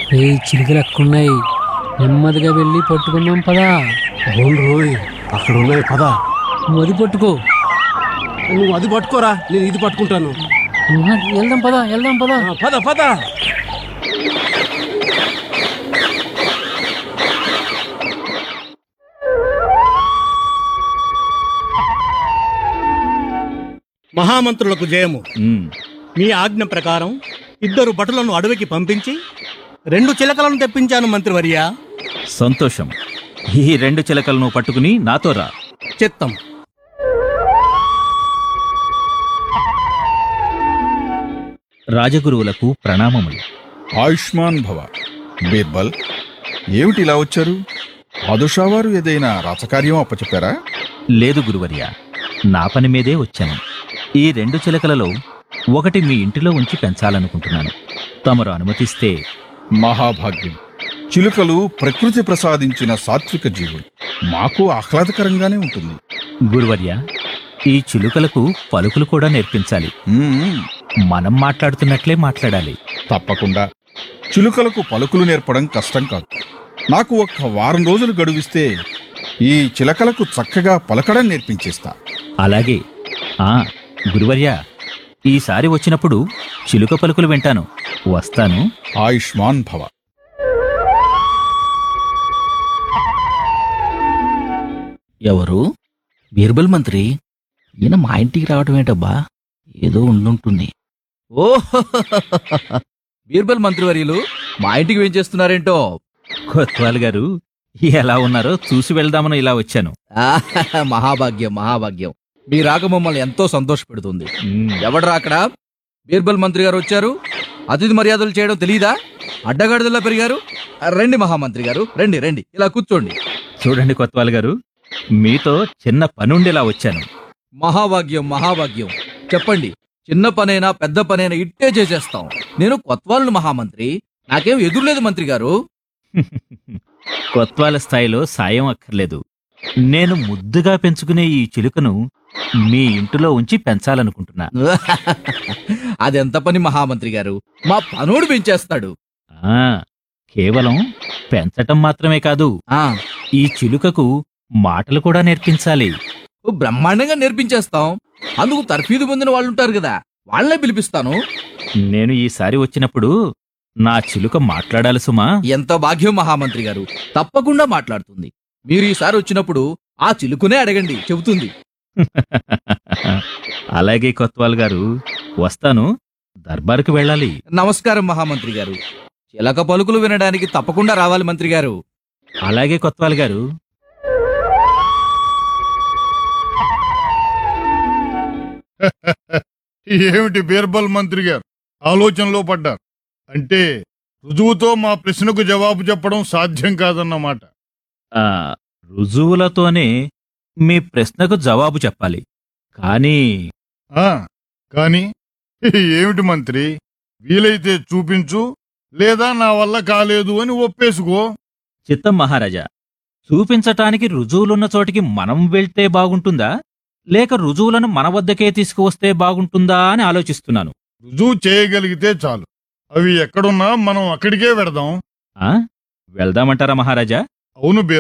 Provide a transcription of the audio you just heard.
రే చిలుకలు ఎక్కున్నాయి నెమ్మదిగా వెళ్ళి పట్టుకుందాం పదా అవును రోయ్ అక్కడ ఉన్నాయి పద నువ్వు అది పట్టుకో నువ్వు అది పట్టుకోరా నేను ఇది పట్టుకుంటాను ఆహా, వెళ్దాం పదా వెళ్దాం పదా ఆ, పద పద మహామంత్రులకు జయము ఉమ్, మీ ఆజ్ఞ ప్రకారం ఇద్దరు భటులను అడవికి పంపించి రెండు చిలకలను తెప్పించాను మంత్రివర్య సంతోషం ఈ రెండు చిలకలను పట్టుకుని నాతో రా చిత్తం రాజగురువులకు ప్రణామములు ఆయుష్మాన్ భవ బీర్బల్ ఏమిటి ఇలా వచ్చారు పాదుషా వారు ఏదైనా రాచకార్యం అప్పచెప్పారా లేదు గురువర్య నా పని మీదే వచ్చాను ఈ రెండు చిలకలలో ఒకటి మీ ఇంటిలో ఉంచి పెంచాలనుకుంటున్నాను తమరు అనుమతిస్తే మహాభాగ్యం చిలుకలు ప్రకృతి ప్రసాదించిన సాత్విక జీవులు మాకు ఆహ్లాదకరంగానే ఉంటుంది గురువర్య ఈ చిలుకలకు పలుకులు కూడా నేర్పించాలి మ్మ్, మనం మాట్లాడుతున్నట్లే మాట్లాడాలి తప్పకుండా చిలుకలకు పలుకులు నేర్పడం కష్టం కాదు నాకు ఒక్క వారం రోజులు గడువిస్తే ఈ చిలకలకు చక్కగా పలకడం నేర్పించేస్తా అలాగే ఆ గురువర్య ఈసారి వచ్చినప్పుడు చిలుక పలుకులు వింటాను వస్తాను ఆయుష్మాన్ భవ ఎవరు బీర్బల్ మంత్రి ఈయన మా ఇంటికి రావటం ఏంటబ్బా ఏదో ఉండుంటుంది ఓ బీర్బల్ మంత్రివర్యులు మా ఇంటికి ఏం చేస్తున్నారేంటో కొత్వాల్ గారు ఎలా ఉన్నారో చూసి వెళ్దామని ఇలా వచ్చాను ఆహాహా, మహాభాగ్యం మహాభాగ్యం మీ రాక మమ్మల్ని ఎంతో సంతోషపెడుతుంది ఉమ్, ఎవడరా అక్కడ బీర్బల్ మంత్రి గారు వచ్చారు అతిథి మర్యాదలు చేయడం తెలీదా అడ్డగాడిదలా పెరిగారు ఆ, రండి మహామంత్రి గారు రండి రండి ఇలా కూర్చోండి చూడండి కొత్వాల్ గారు మీతో చిన్న పనుండి ఇలా వచ్చాను మహాభాగ్యం మహాభాగ్యం చెప్పండి చిన్న పనైనా పెద్ద పనైనా ఇట్టే చేసేస్తాం నేను కొత్వాలను మహామంత్రి నాకేం ఎదురులేదు మంత్రి గారు కొత్వాల స్థాయిలో సాయం అక్కర్లేదు నేను ముద్దుగా పెంచుకునే ఈ చిలుకను మీ ఇంటిలో ఉంచి పెంచాలనుకుంటున్నా అదెంత పని మహామంత్రి గారు మా పనుడు పెంచేస్తాడు ఆ కేవలం పెంచటం మాత్రమే కాదు ఆ ఈ చిలుకకు మాటలు కూడా నేర్పించాలి ఓ బ్రహ్మాండంగా నేర్పించేస్తాం అందుకు తర్ఫీదు పొందిన వాళ్ళు ఉంటారు కదా వాళ్ళనే పిలిపిస్తాను నేను ఈసారి వచ్చినప్పుడు నా చిలుక మాట్లాడాలి సుమా ఎంత భాగ్యం మహామంత్రి గారు తప్పకుండా మాట్లాడుతుంది మీరు ఈసారి వచ్చినప్పుడు ఆ చిలుకునే అడగండి చెబుతుంది అలాగే కొత్వాల్ గారు వస్తాను దర్బారుకు వెళ్ళాలి నమస్కారం మహామంత్రి గారు చిలక పలుకులు వినడానికి తప్పకుండా రావాలి మంత్రి గారు అలాగే కొత్వాల్ గారు ఏమిటి బీర్బల్ మంత్రి గారు ఆలోచనలో పడ్డారు అంటే రుజువుతో మా ప్రశ్నకు జవాబు చెప్పడం సాధ్యం కాదన్నమాట ఆ రుజువులతోనే మీ ప్రశ్నకు జవాబు చెప్పాలి కానీ ఆ కానీ ఏమిటి మంత్రి వీలైతే చూపించు లేదా నా వల్ల కాలేదు అని ఒప్పేసుకో చిత్తం మహారాజా చూపించటానికి రుజువులున్న చోటికి మనం వెళ్తే బాగుంటుందా లేక రుజువులను మన వద్దకే తీసుకువస్తే బాగుంటుందా అని ఆలోచిస్తున్నాను రుజువు చేయగలిగితే చాలు అవి ఎక్కడున్నా మనం అక్కడికే వెడదాం ఆ వెళ్దామంటారా మహారాజా అవును బీర్